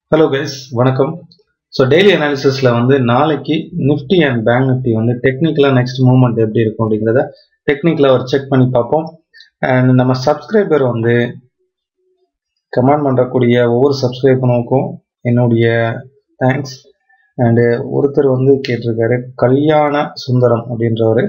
hello guys வணக்கம் so daily அனாலிசிஸில் வந்து நாளைக்கு நிஃப்டி அண்ட் பேங்க் நிஃப்டி வந்து டெக்னிக்கலாக நெக்ஸ்ட் மூவ்மெண்ட் எப்படி இருக்கும் அப்படிங்கிறத டெக்னிக்கலாக ஒரு செக் பண்ணி பார்ப்போம் அண்ட் நம்ம சப்ஸ்கிரைபர் வந்து கமெண்ட் பண்ணுறக்கூடிய ஒவ்வொரு சப்ஸ்கிரைபனுக்கும் என்னுடைய தேங்க்ஸ் அண்டு ஒருத்தர் வந்து கேட்டிருக்காரு கல்யாண சுந்தரம் அப்படின்றவர்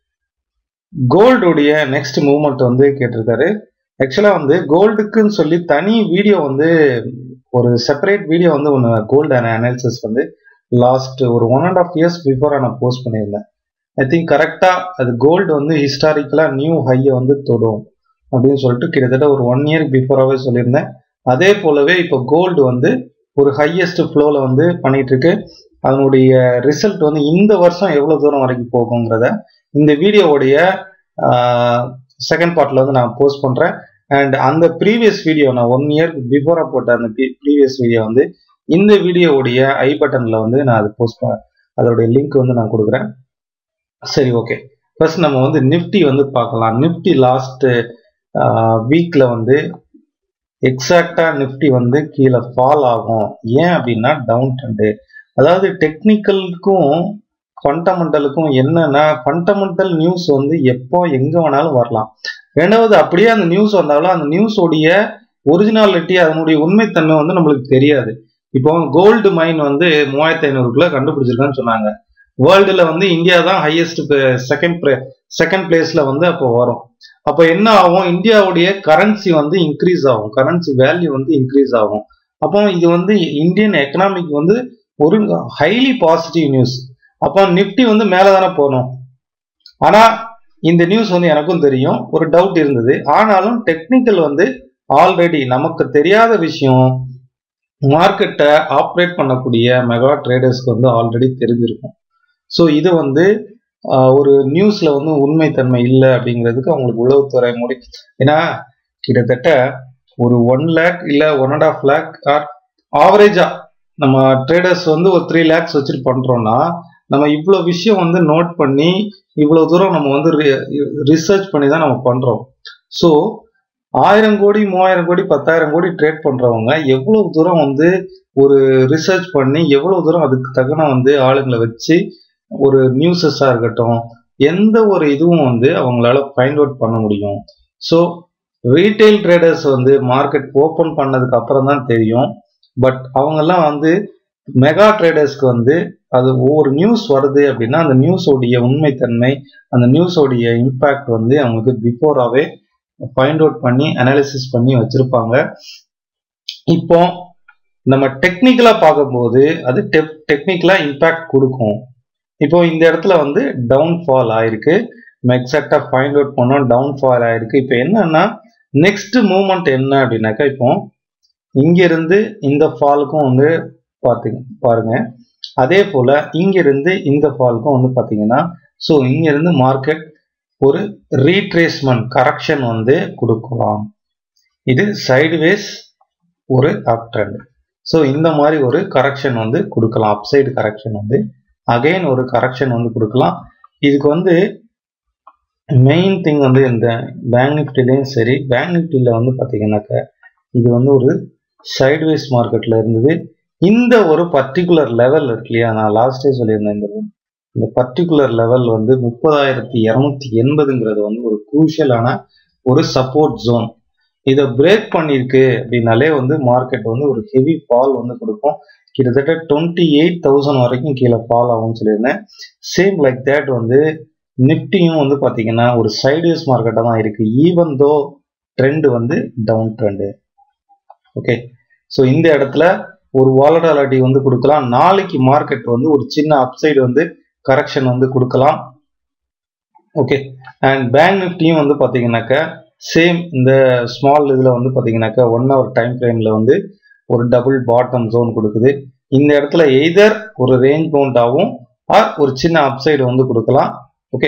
கோல்டுடைய நெக்ஸ்ட் மூவ்மெண்ட் வந்து கேட்டிருக்காரு ஆக்சுவலாக வந்து கோல்டுக்குன்னு சொல்லி தனி வீடியோ வந்து ஒரு செப்பரேட் வீடியோ வந்து ஒன்று கோல்டு அனாலிசிஸ் வந்து லாஸ்ட் ஒரு ஒன் அண்ட் ஆஃப் இயர்ஸ் பிஃபோராக நான் போஸ்ட் பண்ணியிருந்தேன் ஐ திங்க் கரெக்டாக அது கோல்டு வந்து ஹிஸ்டாரிக்கலாக நியூ ஹையை வந்து தொடும் அப்படின்னு சொல்லிட்டு கிட்டத்தட்ட ஒரு ஒன் இயர்க்கு பிஃபோராகவே சொல்லியிருந்தேன் அதே போலவே இப்போ கோல்டு வந்து ஒரு ஹையஸ்ட் ஃப்ளோவில் வந்து பண்ணிட்டு இருக்கு அதனுடைய ரிசல்ட் வந்து இந்த வருஷம் எவ்வளோ தூரம் வரைக்கும் போகுங்கிறத இந்த வீடியோவுடைய செகண்ட் பார்ட்டில் வந்து நான் போஸ்ட் பண்ணுறேன் அண்ட் அந்த ப்ரீவியஸ் வீடியோ நான் ஒன் இயர்க்கு பிஃபோராக போட்ட அந்த ப்ரீவியஸ் வீடியோ வந்து இந்த வீடியோவுடைய ஐ பட்டனில் வந்து நான் அது போஸ்ட் பண்ண அதோடைய லிங்க் வந்து நான் கொடுக்குறேன் சரி ஓகே ஃபர்ஸ்ட் நம்ம வந்து நிஃப்டி வந்து பார்க்கலாம் நிஃப்டி லாஸ்ட் வீக்கில் வந்து எக்ஸாக்டாக நிஃப்டி வந்து கீழே ஃபால் ஆகும் ஏன் அப்படின்னா டவுன் ட்ரெண்டு அதாவது டெக்னிக்கலுக்கும் ஃபண்டமெண்டலுக்கும் என்னன்னா ஃபண்டமெண்டல் நியூஸ் வந்து எப்போ எங்கே வேணாலும் வரலாம் ரெண்டாவது அப்படியே அந்த நியூஸ் வந்தாலும் அந்த நியூஸோடைய ஒரிஜினாலிட்டி அதனுடைய உண்மைத்தன்மை வந்து நம்மளுக்கு தெரியாது இப்போ கோல்டு மைன் வந்து மூவாயிரத்தி ஐநூறுக்குள்ள கண்டுபிடிச்சிருக்கான்னு சொன்னாங்க வேர்ல்டுல வந்து இந்தியா தான் ஹையஸ்ட் செகண்ட் செகண்ட் பிளேஸ்ல வந்து அப்போ வரும் அப்போ என்ன ஆகும் இந்தியாவுடைய கரன்சி வந்து இன்க்ரீஸ் ஆகும் கரன்சி வேல்யூ வந்து இன்க்ரீஸ் ஆகும் அப்போ இது வந்து இந்தியன் எக்கனாமிக் வந்து ஒரு ஹைலி பாசிட்டிவ் நியூஸ் அப்போ நிப்டி வந்து மேலே தானே போகணும் ஆனால் இந்த நியூஸ் வந்து எனக்கும் தெரியும் ஒரு டவுட் இருந்தது ஆனாலும் டெக்னிக்கல் வந்து ஆல்ரெடி நமக்கு தெரியாத விஷயம் மார்க்கெட்டை ஆப்ரேட் பண்ணக்கூடிய மெகா ட்ரேடர்ஸ்க்கு வந்து ஆல்ரெடி தெரிஞ்சிருக்கும் ஸோ இது வந்து ஒரு நியூஸ்ல வந்து உண்மைத்தன்மை இல்லை அப்படிங்கிறதுக்கு அவங்களுக்கு உளவுத்துறை முடி ஏன்னா கிட்டத்தட்ட ஒரு ஒன் லேக் இல்லை one and half lakh or ஆவரேஜா நம்ம ட்ரேடர்ஸ் வந்து ஒரு த்ரீ லேக்ஸ் வச்சுட்டு பண்றோம்னா நம்ம இவ்வளோ விஷயம் வந்து நோட் பண்ணி இவ்வளோ தூரம் நம்ம வந்து ரிசர்ச் பண்ணி தான் நம்ம பண்ணுறோம் ஸோ ஆயிரம் கோடி மூவாயிரம் கோடி பத்தாயிரம் கோடி ட்ரேட் பண்ணுறவங்க எவ்வளோ தூரம் வந்து ஒரு ரிசர்ச் பண்ணி எவ்வளோ தூரம் அதுக்கு தகுன வந்து ஆளுங்களை வச்சு ஒரு நியூஸஸாக இருக்கட்டும் எந்த ஒரு இதுவும் வந்து அவங்களால ஃபைண்ட் அவுட் பண்ண முடியும் ஸோ ரீட்டைல் ட்ரேடர்ஸ் வந்து மார்க்கெட் ஓப்பன் பண்ணதுக்கு அப்புறம் தான் தெரியும் பட் அவங்கெல்லாம் வந்து மெகா ட்ரேடர்ஸ்க்கு வந்து அது ஒவ்வொரு நியூஸ் வருது அப்படின்னா அந்த நியூஸோடைய உண்மைத்தன்மை அந்த நியூஸோடைய இம்பேக்ட் வந்து அவங்களுக்கு பிஃபோராகவே ஃபைண்ட் அவுட் பண்ணி அனாலிசிஸ் பண்ணி வச்சிருப்பாங்க இப்போ நம்ம டெக்னிக்கலா பார்க்கும்போது அது டெக்னிக்கலா இம்பேக்ட் கொடுக்கும் இப்போ இந்த இடத்துல வந்து டவுன் ஃபால் ஆயிருக்கு நம்ம எக்ஸாக்டா ஃபைண்ட் அவுட் பண்ணோம் டவுன் ஃபால் ஆயிருக்கு இப்போ என்னன்னா நெக்ஸ்ட் மூவ்மெண்ட் என்ன அப்படின்னாக்கா இப்போ இங்க இருந்து இந்த ஃபாலுக்கும் வந்து பார்த்தீங்க பாருங்க அதே போல இங்கிருந்து இந்த ஃபாலுக்கும் வந்து பார்த்தீங்கன்னா ஸோ இங்கிருந்து மார்க்கெட் ஒரு ரீட்ரேஸ்மெண்ட் கரெக்ஷன் வந்து கொடுக்கலாம் இது சைடுவேஸ் ஒரு அப் ட்ரெண்ட் ஸோ இந்த மாதிரி ஒரு கரெக்ஷன் வந்து கொடுக்கலாம் அப்சைடு கரெக்ஷன் வந்து அகைன் ஒரு கரெக்ஷன் வந்து கொடுக்கலாம் இதுக்கு வந்து மெயின் திங் வந்து இந்த பேங்க் நிஃப்டிலையும் சரி பேங்க் நிஃப்டியில் வந்து பார்த்தீங்கன்னாக்க இது வந்து ஒரு சைட்வேஸ் மார்க்கெட்டில் இருந்தது இந்த ஒரு பர்டிகுலர் லெவல் இருக்கு இல்லையா நான் லாஸ்டே சொல்லியிருந்தேன் இந்த இந்த பர்டிகுலர் லெவல் வந்து முப்பதாயிரத்தி இரநூத்தி எண்பதுங்கிறது வந்து ஒரு குரூஷியலான ஒரு சப்போர்ட் ஜோன் இதை பிரேக் பண்ணியிருக்கு அப்படின்னாலே வந்து மார்க்கெட் வந்து ஒரு ஹெவி ஃபால் வந்து கொடுக்கும் கிட்டத்தட்ட டுவெண்ட்டி எயிட் தௌசண்ட் வரைக்கும் கீழே ஃபால் ஆகும்னு சொல்லியிருந்தேன் சேம் லைக் தேட் வந்து நிப்டியும் வந்து பார்த்தீங்கன்னா ஒரு சைட்வேஸ் மார்க்கெட்டாக தான் இருக்கு ஈவன் தோ ட்ரெண்ட் வந்து டவுன் ட்ரெண்டு ஓகே ஸோ இந்த இடத்துல ஒரு வாலடாலிட்டி வந்து கொடுக்கலாம் நாளைக்கு மார்க்கெட் வந்து ஒரு சின்ன அப்சைடு வந்து கரெக்ஷன் வந்து கொடுக்கலாம் ஓகே அண்ட் பேங்க் நிஃப்டியும் வந்து பார்த்தீங்கன்னாக்கா சேம் இந்த ஸ்மால் இதில் வந்து பார்த்தீங்கன்னாக்கா ஒன் ஹவர் டைம் ஃப்ரேமில் வந்து ஒரு டபுள் பாட்டம் ஜோன் கொடுக்குது இந்த இடத்துல எய்தர் ஒரு ரேஞ்ச் பவுண்டாகவும் ஆர் ஒரு சின்ன அப்சைடு வந்து கொடுக்கலாம் ஓகே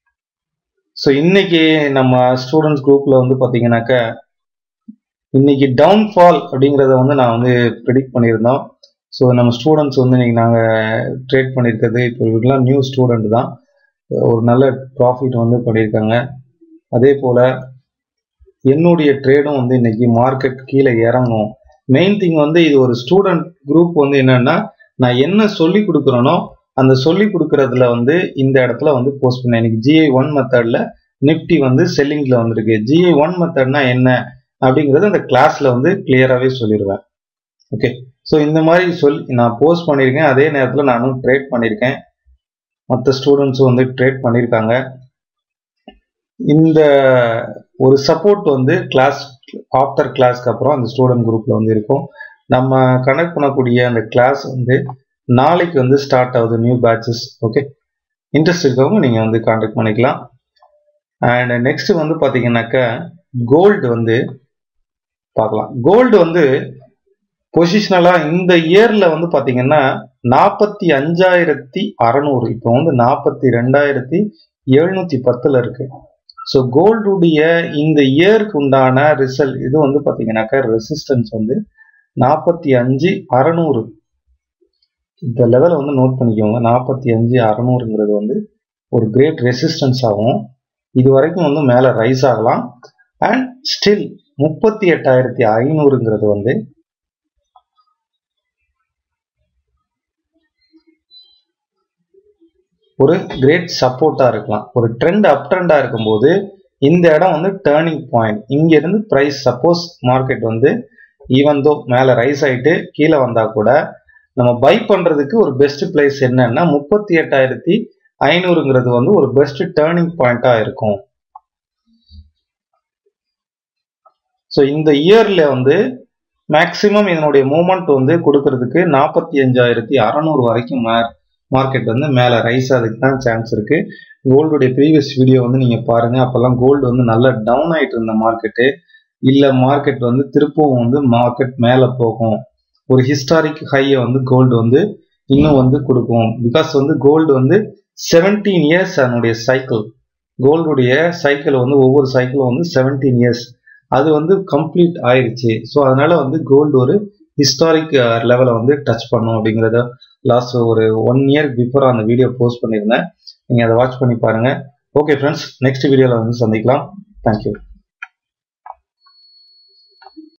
ஸோ இன்னைக்கு நம்ம ஸ்டூடெண்ட்ஸ் குரூப்பில் வந்து பார்த்தீங்கன்னாக்கா இன்னைக்கு டவுன்ஃபால் அப்படிங்கிறத வந்து நான் வந்து ப்ரிடிக்ட் பண்ணியிருந்தோம் ஸோ நம்ம ஸ்டூடெண்ட்ஸ் வந்து இன்னைக்கு நாங்கள் ட்ரேட் பண்ணியிருக்கிறது இப்போ இவங்கெல்லாம் நியூ ஸ்டூடெண்ட் தான் ஒரு நல்ல ப்ராஃபிட் வந்து பண்ணியிருக்காங்க அதே போல் என்னுடைய ட்ரேடும் வந்து இன்னைக்கு மார்க்கெட் கீழே இறங்கும் மெயின் திங் வந்து இது ஒரு ஸ்டூடெண்ட் குரூப் வந்து என்னன்னா நான் என்ன சொல்லி கொடுக்குறேனோ அந்த சொல்லி கொடுக்கறதுல வந்து இந்த இடத்துல வந்து போஸ்ட் பண்ணேன் எனக்கு ஜிஐ ஒன் மெத்தட்ல நிப்டி வந்து செல்லிங்ல வந்திருக்கு ஜிஐ ஒன் மெத்தட்னா என்ன அப்படிங்கறது அந்த கிளாஸ்ல வந்து கிளியராகவே சொல்லிடுவேன் ஓகே ஸோ இந்த மாதிரி சொல்லி நான் போஸ்ட் பண்ணியிருக்கேன் அதே நேரத்தில் நானும் ட்ரேட் பண்ணியிருக்கேன் மற்ற ஸ்டூடெண்ட்ஸும் வந்து ட்ரேட் பண்ணியிருக்காங்க இந்த ஒரு சப்போர்ட் வந்து கிளாஸ் ஆஃப்டர் கிளாஸ்க்கு அப்புறம் அந்த ஸ்டூடெண்ட் குரூப்ல வந்து இருக்கும் நம்ம கனெக்ட் பண்ணக்கூடிய அந்த கிளாஸ் வந்து நாளைக்கு வந்து ஸ்டார்ட் ஆகுது நியூ பேட்சஸ் ஓகே இன்ட்ரெஸ்ட் இருக்கவங்க நீங்கள் வந்து காண்டாக்ட் பண்ணிக்கலாம் அண்ட் நெக்ஸ்ட் வந்து பார்த்தீங்கன்னாக்கா கோல்டு வந்து பார்க்கலாம் கோல்டு வந்து பொசிஷனலாக இந்த இயரில் வந்து பார்த்தீங்கன்னா நாற்பத்தி அஞ்சாயிரத்தி அறநூறு இப்போ வந்து நாற்பத்தி ரெண்டாயிரத்தி எழுநூத்தி பத்தில் இருக்கு ஸோ கோல்டுடைய இந்த இயருக்கு உண்டான ரிசல்ட் இது வந்து பார்த்தீங்கன்னாக்கா ரெசிஸ்டன்ஸ் வந்து நாற்பத்தி அஞ்சு அறநூறு இந்த லெவலை வந்து நோட் பண்ணிக்கோங்க நாற்பத்தி அஞ்சு அறநூறுங்கிறது வந்து ஒரு கிரேட் ரெசிஸ்டன்ஸ் ஆகும் இது வரைக்கும் வந்து மேலே ரைஸ் ஆகலாம் அண்ட் ஸ்டில் முப்பத்தி எட்டாயிரத்தி ஐநூறுங்கிறது வந்து ஒரு கிரேட் சப்போர்ட்டாக இருக்கலாம் ஒரு ட்ரெண்ட் அப் ட்ரெண்டாக இருக்கும்போது இந்த இடம் வந்து டேர்னிங் பாயிண்ட் இங்கேருந்து ப்ரைஸ் சப்போஸ் மார்க்கெட் வந்து ஈவன் தோ மேலே ரைஸ் ஆகிட்டு கீழே வந்தால் கூட நம்ம பை பண்ணுறதுக்கு ஒரு பெஸ்ட் பிளேஸ் என்னன்னா முப்பத்தி எட்டாயிரத்தி ஐநூறுங்கிறது வந்து ஒரு பெஸ்ட் டேர்னிங் பாயிண்ட்டாக இருக்கும் ஸோ இந்த இயரில் வந்து மேக்சிமம் இதனுடைய மூமெண்ட் வந்து கொடுக்கறதுக்கு நாற்பத்தி அஞ்சாயிரத்தி அறநூறு வரைக்கும் மார்க்கெட் வந்து மேலே ரைஸ் ஆகிறதுக்கு தான் சான்ஸ் இருக்கு கோல்டுடைய ப்ரீவியஸ் வீடியோ வந்து நீங்க பாருங்க அப்பெல்லாம் கோல்டு வந்து நல்லா டவுன் ஆயிட்டு இருந்த மார்க்கெட்டு இல்ல மார்க்கெட் வந்து திருப்பவும் வந்து மார்க்கெட் மேலே போகும் ஒரு ஹிஸ்டாரிக் ஹையை வந்து கோல்டு வந்து இன்னும் வந்து கொடுக்கும் பிகாஸ் வந்து கோல்டு வந்து செவன்டீன் இயர்ஸ் அதனுடைய சைக்கிள் கோல்டுடைய சைக்கிள் வந்து ஒவ்வொரு சைக்கிளும் வந்து செவன்டீன் இயர்ஸ் அது வந்து கம்ப்ளீட் ஆயிடுச்சு ஸோ அதனால வந்து கோல்டு ஒரு ஹிஸ்டாரிக் லெவலை வந்து டச் பண்ணும் அப்படிங்கிறத லாஸ்ட் ஒரு ஒன் இயர் பிஃபோர் அந்த வீடியோ போஸ்ட் பண்ணியிருந்தேன் நீங்கள் அதை வாட்ச் பண்ணி பாருங்கள் ஓகே ஃப்ரெண்ட்ஸ் நெக்ஸ்ட் வீடியோவில் வந்து சந்திக்கலாம் தேங்க்யூ